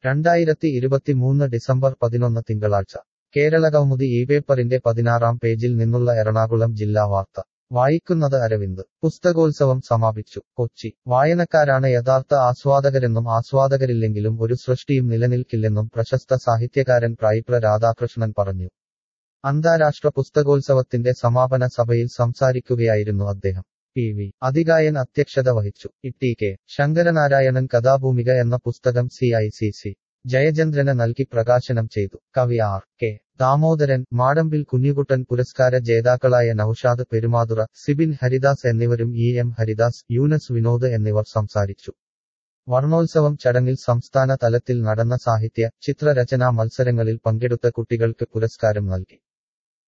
രണ്ടായിരത്തി ഇരുപത്തിമൂന്ന് ഡിസംബർ പതിനൊന്ന് തിങ്കളാഴ്ച കേരളകൗമുദി ഈ പേപ്പറിന്റെ പതിനാറാം പേജിൽ നിന്നുള്ള എറണാകുളം ജില്ലാ വാർത്ത വായിക്കുന്നത് അരവിന്ദ് പുസ്തകോത്സവം സമാപിച്ചു കൊച്ചി വായനക്കാരാണ് യഥാർത്ഥ ആസ്വാദകരെന്നും ആസ്വാദകരില്ലെങ്കിലും ഒരു സൃഷ്ടിയും നിലനിൽക്കില്ലെന്നും പ്രശസ്ത സാഹിത്യകാരൻ പ്രായിപ്ര രാധാകൃഷ്ണൻ പറഞ്ഞു അന്താരാഷ്ട്ര പുസ്തകോത്സവത്തിന്റെ സമാപന സഭയിൽ സംസാരിക്കുകയായിരുന്നു അദ്ദേഹം പി വി അതികായൻ അധ്യക്ഷത വഹിച്ചു ഇ കെ ശങ്കരനാരായണൻ കഥാഭൂമിക എന്ന പുസ്തകം സി ഐ സി സി ജയചന്ദ്രന് നൽകി പ്രകാശനം ചെയ്തു കവി ആർ കെ ദാമോദരൻ മാടമ്പിൽ കുഞ്ഞുകുട്ടൻ പുരസ്കാര ജേതാക്കളായ നൌഷാദ് പെരുമാതുറ സിബിൻ ഹരിദാസ് എന്നിവരും ഇ എം ഹരിദാസ് യൂനസ് വിനോദ് എന്നിവർ സംസാരിച്ചു വർണ്ണോത്സവം ചടങ്ങിൽ സംസ്ഥാന തലത്തിൽ നടന്ന സാഹിത്യ ചിത്രരചനാ മത്സരങ്ങളിൽ പങ്കെടുത്ത കുട്ടികൾക്ക് പുരസ്കാരം നൽകി